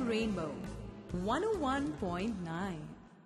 Rainbow 101.9.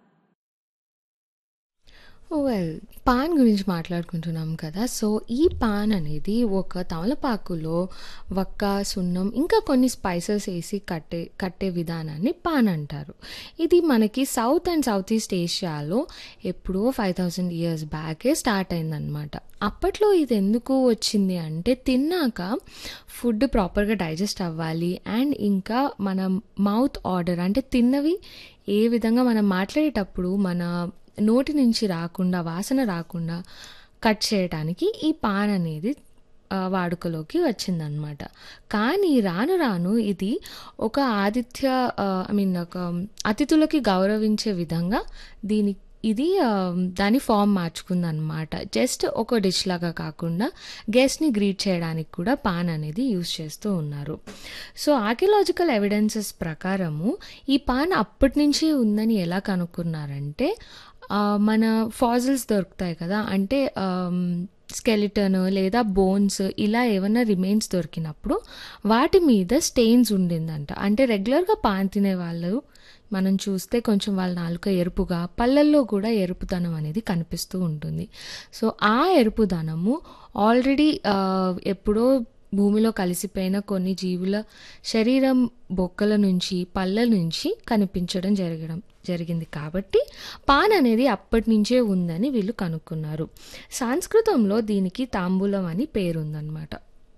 Well pan గురించి మాట్లాడుకుంటున్నాం కదా సో ఈ పాన్ అనేది ఒక తమలపాకులో వక్క సున్నం ఇంకా కొన్ని స్పైసెస్ వేసి కట్టే కట్టే విధానాన్ని పాన్ అంటారు ఇది మనకి సౌత్ అండ్ సౌత్ ఈస్ట్ ఏషియాలో ఎప్పుడో ఫైవ్ థౌజండ్ ఇయర్స్ బ్యాకే స్టార్ట్ అయిందనమాట అప్పట్లో ఇది ఎందుకు వచ్చింది అంటే తిన్నాక ఫుడ్ ప్రాపర్గా డైజెస్ట్ అవ్వాలి అండ్ ఇంకా మన మౌత్ ఆర్డర్ అంటే తిన్నవి ఏ విధంగా మనం మాట్లాడేటప్పుడు మన నోటి నుంచి రాకుండా వాసన రాకుండా కట్ చేయడానికి ఈ పాన్ అనేది ఆ, వాడుకలోకి వచ్చిందనమాట కానీ రాను రాను ఇది ఒక ఆతిథ్య ఐ మీన్ ఒక అతిథులకి గౌరవించే విధంగా దీని ఇది ఆ, దాని ఫామ్ మార్చుకుందనమాట జస్ట్ ఒక డిష్ లాగా కాకుండా గెస్ట్ని గ్రీట్ చేయడానికి కూడా పాన్ అనేది యూస్ చేస్తూ ఉన్నారు సో ఆర్కియలాజికల్ ఎవిడెన్సెస్ ప్రకారము ఈ పాన్ అప్పటి నుంచే ఉందని ఎలా కనుక్కున్నారంటే ఆ, మన ఫాజిల్స్ దొరుకుతాయి కదా అంటే స్కెలిటన్ లేదా బోన్స్ ఇలా ఏమైనా రిమైన్స్ దొరికినప్పుడు వాటి మీద స్టెయిన్స్ ఉండిందంట అంటే రెగ్యులర్గా పాన్ తినే వాళ్ళు మనం చూస్తే కొంచెం వాళ్ళ నాలుక ఎరుపుగా పళ్ళల్లో కూడా ఎరుపుదనం అనేది కనిపిస్తూ ఉంటుంది సో ఆ ఎరుపుదనము ఆల్రెడీ ఎప్పుడో భూమిలో కలిసిపోయిన కొన్ని జీవుల శరీరం బొక్కల నుంచి పళ్ళ నుంచి కనిపించడం జరగడం జరిగింది కాబట్టి పాన్ అనేది అప్పటి నుంచే ఉందని వీళ్ళు కనుక్కున్నారు సంస్కృతంలో దీనికి తాంబూలం అని పేరుందనమాట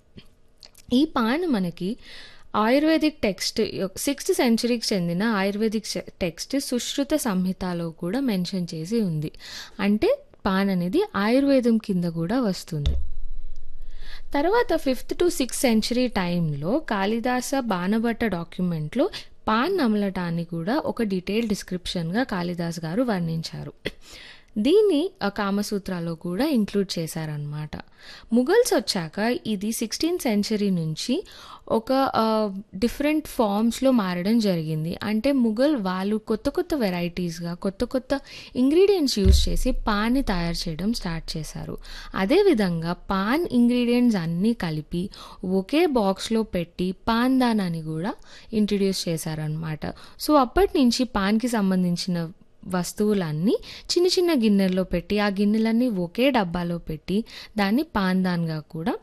ఈ పాన్ మనకి ఆయుర్వేదిక్ టెక్స్ట్ సిక్స్త్ సెంచరీకి చెందిన ఆయుర్వేదిక్ సె- టెక్స్ట్ సుశ్రుత సంహితలో కూడా మెన్షన్ చేసి ఉంది అంటే పాన్ అనేది ఆయుర్వేదం కింద కూడా వస్తుంది తర్వాత ఫిఫ్త్ టు సిక్స్త్ సెంచరీ టైంలో కాళిదాస బాణభట్ట డాక్యుమెంట్లో పాన్ నమలటాన్ని కూడా ఒక డీటెయిల్ డిస్క్రిప్షన్గా కాళిదాస్ గారు వర్ణించారు దీన్ని ఆ కామసూత్రాలో కూడా ఇంక్లూడ్ చేశారనమాట ముఘల్స్ వచ్చాక ఇది సిక్స్టీన్త్ సెంచరీ నుంచి ఒక డిఫరెంట్ ఫామ్స్లో మారడం జరిగింది అంటే ముఘల్ వాళ్ళు కొత్త కొత్త వెరైటీస్గా కొత్త కొత్త ఇంగ్రీడియంట్స్ యూజ్ చేసి పాన్ని తయారు చేయడం స్టార్ట్ చేశారు అదేవిధంగా పాన్ ఇంగ్రీడియంట్స్ అన్నీ కలిపి ఒకే బాక్స్లో పెట్టి పాన్ దాన్ అని కూడా ఇంట్రడ్యూస్ చేశారనమాట సో అప్పటి నుంచి పాన్కి సంబంధించిన వస్తువులన్నీ చిన్న చిన్న గిన్నెల్లో పెట్టి ఆ గిన్నెలన్నీ ఒకే డబ్బాలో పెట్టి దాన్ని పాన్దాన్గా కూడా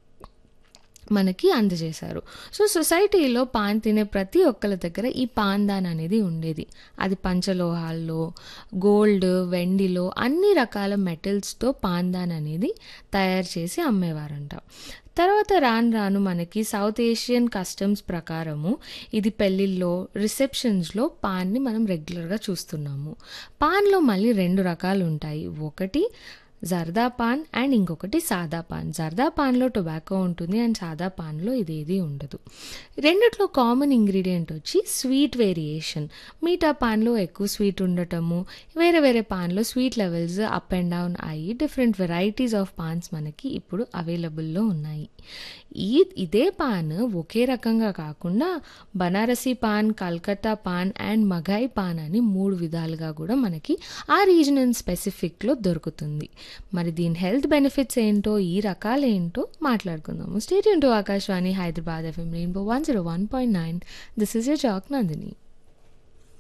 మనకి అందజేశారు సో సొసైటీలో పాన్ తినే ప్రతి ఒక్కరి దగ్గర ఈ పాన్దాన్ అనేది ఉండేది అది పంచలోహాల్లో గోల్డ్ వెండిలో అన్ని రకాల మెటల్స్తో పాన్దాన్ అనేది తయారు చేసి అమ్మేవారంట తర్వాత రాను రాను మనకి సౌత్ ఏషియన్ కస్టమ్స్ ప్రకారము ఇది పెళ్ళిళ్ళలో రిసెప్షన్స్లో పాన్ని మనం రెగ్యులర్గా చూస్తున్నాము పాన్లో మళ్ళీ రెండు రకాలు ఉంటాయి ఒకటి జర్దా పాన్ అండ్ ఇంకొకటి సాదా పాన్ జర్దా పాన్లో టొబాకో ఉంటుంది అండ్ సాదా పాన్లో ఇదేది ఉండదు రెండిట్లో కామన్ ఇంగ్రీడియంట్ వచ్చి స్వీట్ వేరియేషన్ మీఠా పాన్లో ఎక్కువ స్వీట్ ఉండటము వేరే వేరే పాన్లో sweet levels up and down అయ్యి డిఫరెంట్ వెరైటీస్ ఆఫ్ పాన్స్ మనకి ఇప్పుడు అవైలబుల్లో ఉన్నాయి ఈ ఇదే పాన్ ఒకే రకంగా కాకుండా బనారసి పాన్ కల్కత్తా పాన్ అండ్ మఘాయి పాన్ అని మూడు విధాలుగా కూడా మనకి ఆ రీజన్ అండ్ స్పెసిఫిక్లో దొరుకుతుంది మరి దీని హెల్త్ బెనిఫిట్స్ ఏంటో ఈ రకాలు ఏంటో మాట్లాడుకుందాము stadium to Akashvani Hyderabad FM rainbow one zero one point nine this is your jock Nandini